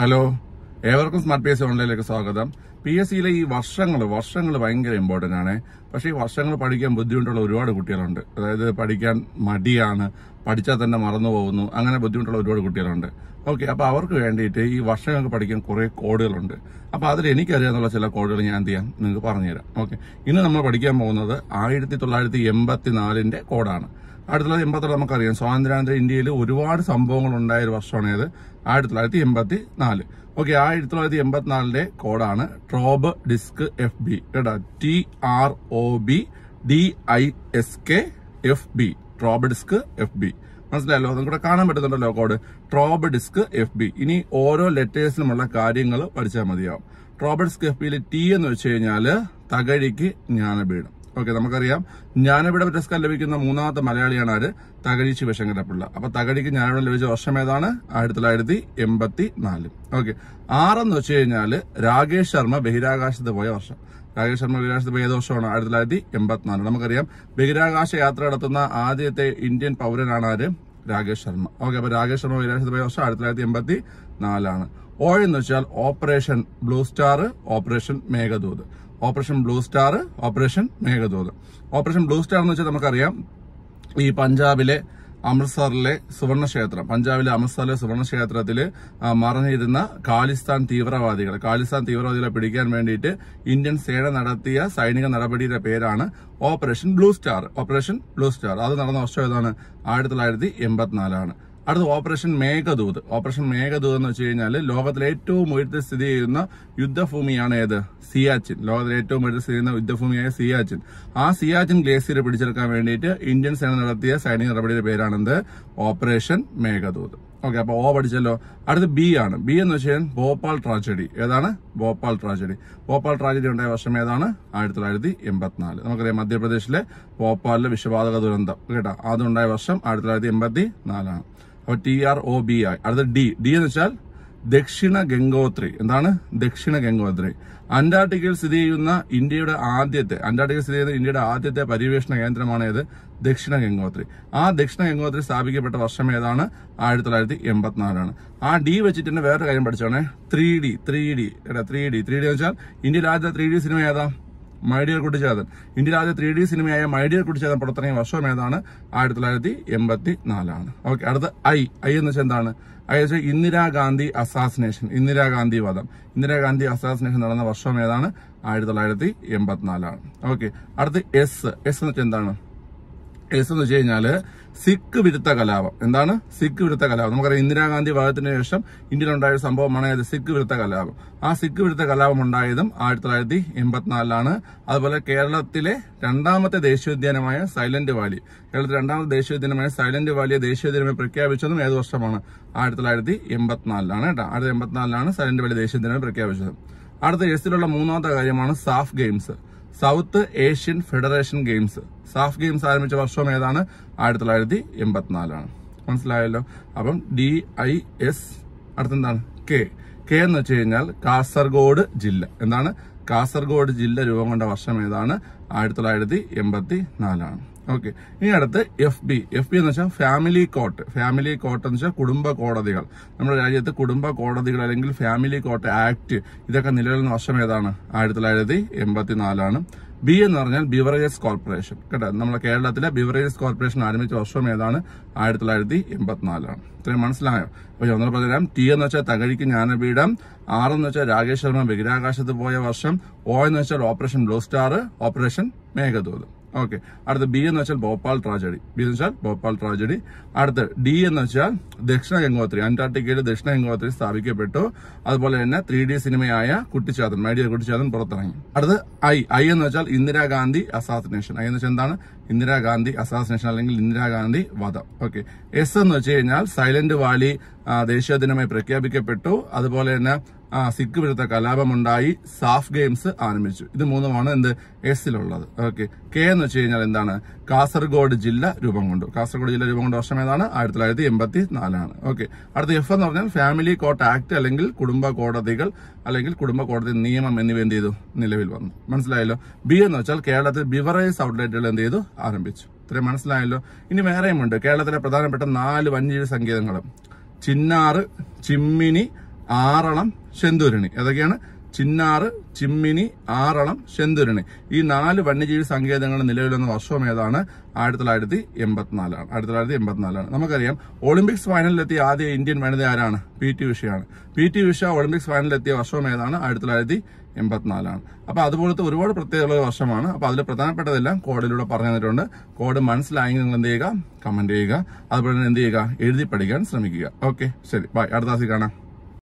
hello ഏവർക്കും smart P S ഓൺലൈനിലേക്ക് സ്വാഗതം P S സിയിലെ ഈ വർഷങ്ങൾ വർഷങ്ങൾ ഭയങ്കര ഇമ്പോർട്ടന്റ് ആണ് പക്ഷേ ഈ വർഷങ്ങൾ പഠിക്കാൻ ബുദ്ധിമുട്ടുള്ള ഒരുപാട് കുട്ടികളുണ്ട് അതായത് പഠിക്കാൻ മടിയാണ് പഠിച്ചാൽ തന്നെ മറന്നു പോകുന്നു അങ്ങനെ ബുദ്ധിമുട്ടുള്ള ഒരുപാട് കുട്ടികളുണ്ട് ഓക്കെ അപ്പൊ അവർക്ക് വേണ്ടിയിട്ട് ഈ വർഷങ്ങൾക്ക് പഠിക്കാൻ കുറെ കോഡുകളുണ്ട് അപ്പൊ അതിൽ എനിക്കറിയാവുന്ന ചില കോഡുകൾ ഞാൻ എന്ത് ചെയ്യാം നിങ്ങൾക്ക് പറഞ്ഞുതരാം ഓക്കെ ഇന്ന് നമ്മൾ പഠിക്കാൻ പോകുന്നത് ആയിരത്തി തൊള്ളായിരത്തി എൺപത്തിനാലിന്റെ കോഡാണ് ആയിരത്തി തൊള്ളായിരത്തി എൺപത്തോളം നമുക്കറിയാം സ്വാതന്ത്ര്യാനന്തര ഇന്ത്യയിൽ ഒരുപാട് സംഭവങ്ങൾ ഉണ്ടായ ഒരു വർഷമാണ് ഏത് ആയിരത്തി തൊള്ളായിരത്തി എൺപത്തി നാല് ഓക്കെ ആയിരത്തി തൊള്ളായിരത്തി എൺപത്തിനാലിന്റെ കോഡാണ് ട്രോബ് ഡിസ്ക് എഫ് ബി കേട്ടോ T R O B D I S K F B ട്രോബ് ഡിസ്ക് എഫ് ബി മനസ്സിലായല്ലോ നമുക്കിവിടെ കാണാൻ പറ്റുന്നുണ്ടല്ലോ കോഡ് ട്രോബ് ഡിസ്ക് എഫ് ബി ഇനി ഓരോ ലെറ്റേഴ്സിനുമുള്ള കാര്യങ്ങൾ പഠിച്ചാൽ മതിയാവും ട്രോബ് ഡിസ്ക് എഫ് ബിയിൽ ടി എന്ന് വെച്ച് കഴിഞ്ഞാല് തകഴിക്ക് ജ്ഞാനപീഠം ഓക്കെ നമുക്കറിയാം ജ്ഞാനപീഠ പുരസ്കാരം ലഭിക്കുന്ന മൂന്നാമത്തെ മലയാളിയാണ് ആര് തകഴി ശിവശങ്കരപ്പിള്ള അപ്പൊ തകഴിക്ക് ജ്ഞാനപീഠം ലഭിച്ച വർഷം ഏതാണ് ആയിരത്തി തൊള്ളായിരത്തി എൺപത്തി നാല് ഓക്കെ ആറെന്ന് വെച്ച് കഴിഞ്ഞാല് രാകേഷ് ശർമ്മ ബഹിരാകാശത്ത് പോയ വർഷം രാകേഷ് ശർമ്മ ബഹിരാകാശത്ത് പോയ ഏത് വർഷമാണ് ആയിരത്തി തൊള്ളായിരത്തി എൺപത്തിനാല് നമുക്കറിയാം ബഹിരാകാശ യാത്ര നടത്തുന്ന ആദ്യത്തെ ഇന്ത്യൻ പൗരനാണ് ആര് രാകേഷ് ശർമ്മ ഓക്കെ അപ്പൊ രാകേഷ് ശർമ്മ ബഹിരാകാശത്ത് പോയ വർഷം ആയിരത്തി തൊള്ളായിരത്തി എൺപത്തി നാലാണ് ഓ എന്ന് വെച്ചാൽ operation blue star operation Meghdoot operation blue star operation Meghdoot operation blue star എന്ന് വെച്ചാൽ നമുക്കറിയാം ഈ പഞ്ചാബിലെ അമൃത്സറിലെ സുവർണ ക്ഷേത്രം പഞ്ചാബിലെ അമൃത്സറിലെ സുവർണ ക്ഷേത്രത്തില് ആ, മറഞ്ഞിരുന്ന ഖാലിസ്ഥാൻ തീവ്രവാദികൾ ഖാലിസ്ഥാൻ തീവ്രവാദികളെ പിടിക്കാൻ വേണ്ടിയിട്ട് ഇന്ത്യൻ സേന നടത്തിയ സൈനിക നടപടിയുടെ പേരാണ് operation blue star operation blue star അത് നടന്ന വർഷം ഏതാണ് ആയിരത്തി തൊള്ളായിരത്തി എൺപത്തിനാലാണ് അടുത്ത ഓപ്പറേഷൻ മേഘദൂത് ഓപ്പറേഷൻ മേഘദൂത് എന്ന് വെച്ച് കഴിഞ്ഞാൽ ലോകത്തിലെ ഏറ്റവും ഉയരത്തിൽ സ്ഥിതി ചെയ്യുന്ന യുദ്ധഭൂമിയാണ് ഏത് സിയാച്ചിൻ ലോകത്തിലെ ഏറ്റവും ഉയരത്തിൽ സ്ഥിതി ചെയ്യുന്ന യുദ്ധഭൂമിയായ സിയാച്ചിൻ ആ സിയാച്ചിൻ ഗ്ലേസിയർ പിടിച്ചെടുക്കാൻ വേണ്ടിയിട്ട് ഇന്ത്യൻ സേന നടത്തിയ സൈനിക നടപടിയുടെ പേരാണെന്ത് ഓപ്പറേഷൻ മേഘദൂത് ഓക്കെ അപ്പൊ ഓ പഠിച്ചല്ലോ അടുത്ത് ബി ആണ് ബി എന്ന് വെച്ചാൽ ഭോപ്പാൽ ട്രാജഡി ഏതാണ് ഭോപ്പാൽ ട്രാജഡി ഭോപ്പാൽ ട്രാജഡി ഉണ്ടായ വർഷം ഏതാണ് ആയിരത്തി തൊള്ളായിരത്തി എൺപത്തിനാല് നമുക്കറിയാം മധ്യപ്രദേശിലെ ഭോപ്പാലിലെ വിഷവാതക ദുരന്തം കേട്ടോ അതുണ്ടായ വർഷം ആയിരത്തി തൊള്ളായിരത്തി എൺപത്തി നാലാണ് അപ്പൊ ടി ആർ ഒ ബി ആയി അടുത്ത ഡി ഡി എന്ന് വെച്ചാൽ ദക്ഷിണ ഗംഗോത്രി എന്താണ് ദക്ഷിണ ഗംഗോത്രി അന്റാർട്ടിക്കയിൽ സ്ഥിതി ചെയ്യുന്ന ഇന്ത്യയുടെ ആദ്യത്തെ അന്റാർട്ടിക്കയിൽ സ്ഥിതി ചെയ്യുന്ന ഇന്ത്യയുടെ ആദ്യത്തെ പര്യവേഷണ കേന്ദ്രമാണ് ഏത് ദക്ഷിണ ഗംഗോത്രി ആ ദക്ഷിണ ഗംഗോത്രി സ്ഥാപിക്കപ്പെട്ട വർഷം ഏതാണ് ആയിരത്തി തൊള്ളായിരത്തി എൺപത്തിനാലാണ് ആ ഡി വെച്ചിട്ട് തന്നെ വേറൊരു കാര്യം പഠിച്ചോണേ three D three D three D three D എന്ന് വെച്ചാൽ ഇന്ത്യയിൽ ആദ്യത്തെ ത്രീ ഡി സിനിമ ഏതാ മൈഡിയർ കുട്ടിച്ചാതൻ ഇന്ത്യയിൽ ആദ്യ ത്രീ ഡി സിനിമയായ മൈഡിയർ കുട്ടിച്ചാതൻ പുറത്തിറങ്ങിയ വർഷം ഏതാണ് ആയിരത്തി തൊള്ളായിരത്തി എൺപത്തി നാലാണ് ഓക്കെ അടുത്ത ഐ ഐ എന്ന് വെച്ചാൽ എന്താണ് ഐ എന്ന് വെച്ചാൽ ഇന്ദിരാഗാന്ധി അസാസിനേഷൻ ഇന്ദിരാഗാന്ധി വധം ഇന്ദിരാഗാന്ധി അസാസിനേഷൻ നടന്ന വർഷം ഏതാണ് ആയിരത്തി തൊള്ളായിരത്തി എൺപത്തിനാലാണ് ഓക്കെ അടുത്ത് എസ് എസ് എന്ന് വെച്ചാൽ എന്താണ് എസ് എന്ന് വെച്ച് കഴിഞ്ഞാല് സിഖ് വിരുദ്ധ കലാപം എന്താണ് സിഖ് വിരുദ്ധ കലാപം നമുക്കറിയാം ഇന്ദിരാഗാന്ധി വധത്തിന് ശേഷം ഇന്ത്യയിലുണ്ടായ ഒരു സംഭവമാണ് ഏത് സിഖ് വിരുദ്ധ കലാപം ആ സിഖ് വിരുദ്ധ കലാപം ഉണ്ടായതും ആയിരത്തി തൊള്ളായിരത്തി എൺപത്തിനാലിലാണ് അതുപോലെ കേരളത്തിലെ രണ്ടാമത്തെ ദേശീയോദ്യാനമായ സൈലന്റ് വാലി കേരളത്തിലെ രണ്ടാമത്തെ ദേശീയോദ്യാനമായ സൈലന്റ് വാലിയെ ദേശീയോദ്യാനമായി പ്രഖ്യാപിച്ചതും ഏത് വർഷമാണ് ആയിരത്തി തൊള്ളായിരത്തി എൺപത്തിനാലിലാണ് കേട്ടോ ആയിരത്തി എൺപത്തിനാലിലാണ് സൈലന്റ് വാലി ദേശീയോദ്യാനമായി പ്രഖ്യാപിച്ചത് അടുത്ത എസിലുള്ള മൂന്നാമത്തെ കാര്യമാണ് SAF games south Asian federation games SAF games ആരംഭിച്ച വർഷം ഏതാണ് ആയിരത്തി തൊള്ളായിരത്തി എൺപത്തിനാലാണ് മനസ്സിലായല്ലോ അപ്പം ഡി ഐ എസ് അടുത്തെന്താണ് കെ കെ എന്ന് വെച്ച് കഴിഞ്ഞാൽ കാസർഗോഡ് ജില്ല എന്താണ് കാസർഗോഡ് ജില്ല രൂപം കൊണ്ട വർഷം ഏതാണ് ആയിരത്തി തൊള്ളായിരത്തി എൺപത്തി നാലാണ് ഓക്കെ ഇനി അടുത്ത് എഫ് ബി എഫ് ബി എന്ന് വെച്ചാൽ ഫാമിലി കോർട്ട് ഫാമിലി കോർട്ട് എന്ന് വെച്ചാൽ കുടുംബ കോടതികൾ നമ്മുടെ രാജ്യത്ത് കുടുംബ കോടതികൾ അല്ലെങ്കിൽ ഫാമിലി കോർട്ട് ആക്ട് ഇതൊക്കെ നിലവിലുന്ന വർഷം ഏതാണ് ആയിരത്തി തൊള്ളായിരത്തി എൺപത്തി നാലാണ് ബി എന്ന് പറഞ്ഞാൽ ബിവറേജസ് കോർപ്പറേഷൻ കേട്ടോ നമ്മുടെ കേരളത്തിലെ ബിവറേജസ് കോർപ്പറേഷൻ ആരംഭിച്ച വർഷം ഏതാണ് ആയിരത്തി തൊള്ളായിരത്തി എൺപത്തിനാലാണ് ഇത്രയും മനസ്സിലായോ അപ്പൊ ഞാൻ ഒന്നുകൂടെ പറഞ്ഞുതരാം ടി എന്ന് വെച്ചാൽ തകഴിക്ക് ജ്ഞാനപീഠം ആർ എന്ന് വെച്ചാൽ രാകേഷ് ശർമ്മ ബഹിരാകാശത്ത് പോയ വർഷം ഒ എന്ന് വെച്ചാൽ operation blue star operation Meghdoot okay അടുത്ത ബി എന്ന് വെച്ചാൽ ഭോപ്പാൽ ട്രാജഡി ബി എന്ന് വെച്ചാൽ ഭോപ്പാൽ ട്രാജഡി അടുത്ത് ഡി എന്ന് വെച്ചാൽ ദക്ഷിണ ഗംഗോത്രി അന്റാർട്ടിക്കയിൽ ദക്ഷിണ ഗംഗോത്രി സ്ഥാപിക്കപ്പെട്ടു അതുപോലെ തന്നെ ത്രീ ഡി സിനിമയായ കുട്ടിച്ചാതൻ മൈഡിയ കുട്ടിച്ചാതൻ പുറത്തിറങ്ങി അടുത്ത് ഐ ഐ എന്ന് വെച്ചാൽ ഇന്ദിരാഗാന്ധി അസാസിനേഷൻ ഐ എന്ന് വെച്ചാൽ എന്താണ് ഇന്ദിരാഗാന്ധി അസാസിനേഷൻ അല്ലെങ്കിൽ ഇന്ദിരാഗാന്ധി വധം ഓക്കെ എസ് എന്ന് വെച്ച് കഴിഞ്ഞാൽ സൈലന്റ് വാലി ആ, ദേശീയ ദിനമായി പ്രഖ്യാപിക്കപ്പെട്ടു അതുപോലെ തന്നെ ആ, സിഖ് വിരുദ്ധ കലാപമുണ്ടായി സാഫ് ഗെയിംസ് ആരംഭിച്ചു ഇത് മൂന്നുമാണ് എന്ത് എസിലുള്ളത് ഓക്കെ കെ എന്ന് വെച്ച് കഴിഞ്ഞാൽ എന്താണ് കാസർഗോഡ് ജില്ല രൂപം കൊണ്ടു കാസർഗോഡ് ജില്ല രൂപം കൊണ്ട വർഷം ഏതാണ് ആയിരത്തി തൊള്ളായിരത്തി എൺപത്തി നാലാണ് ഓക്കെ അടുത്ത എഫ് എന്ന് പറഞ്ഞാൽ ഫാമിലി കോർട്ട് ആക്ട് അല്ലെങ്കിൽ കുടുംബ കോടതികൾ അല്ലെങ്കിൽ കുടുംബ കോടതി നിയമം എന്നിവ എന്ത് ചെയ്തു നിലവിൽ വന്നു മനസ്സിലായല്ലോ ബി എന്ന് വെച്ചാൽ കേരളത്തിൽ ബിവറേജ് ഔട്ട്ലെറ്റുകൾ എന്ത് ചെയ്തു ആരംഭിച്ചു ഇത്രയും മനസ്സിലായല്ലോ ഇനി വേറെയുമുണ്ട് കേരളത്തിലെ പ്രധാനപ്പെട്ട നാല് വന്യജീവി സങ്കേതങ്ങളും ചിന്നാറ് ചിമ്മിനി ആറളം ശെന്തുരണി ഏതൊക്കെയാണ് ചിന്നാറ് ചിമ്മിനി ആറളം ശെന്തുരണി ഈ നാല് വന്യജീവി സങ്കേതങ്ങൾ നിലവിൽ വന്ന വർഷം ഏതാണ് ആയിരത്തി തൊള്ളായിരത്തി എൺപത്തിനാലാണ് ആയിരത്തി തൊള്ളായിരത്തി എൺപത്തിനാലാണ് നമുക്കറിയാം ഒളിമ്പിക്സ് ഫൈനലിലെത്തിയ ആദ്യ ഇന്ത്യൻ വനിത ആരാണ് പി ടി ഉഷയാണ് പി ടി ഉഷ ഒളിമ്പിക്സ് ഫൈനലിലെത്തിയ വർഷം ഏതാണ് ആയിരത്തി തൊള്ളായിരത്തി എൺപത്തിനാലാണ് അപ്പൊ അതുപോലത്തെ ഒരുപാട് പ്രത്യേകതയുള്ള ഒരു വർഷമാണ് അപ്പൊ അതിൽ പ്രധാനപ്പെട്ടതെല്ലാം കോഡിലൂടെ പറഞ്ഞു തന്നിട്ടുണ്ട് കോഡ് മനസ്സിലായെങ്കിൽ നിങ്ങൾ എന്ത് ചെയ്യുക കമന്റ് ചെയ്യുക അതുപോലെ തന്നെ എന്ത് ചെയ്യുക എഴുതി പഠിക്കാൻ ശ്രമിക്കുക ഓക്കെ ശരി ബൈ അടുത്ത ക്ലാസ്സിൽ കാണാം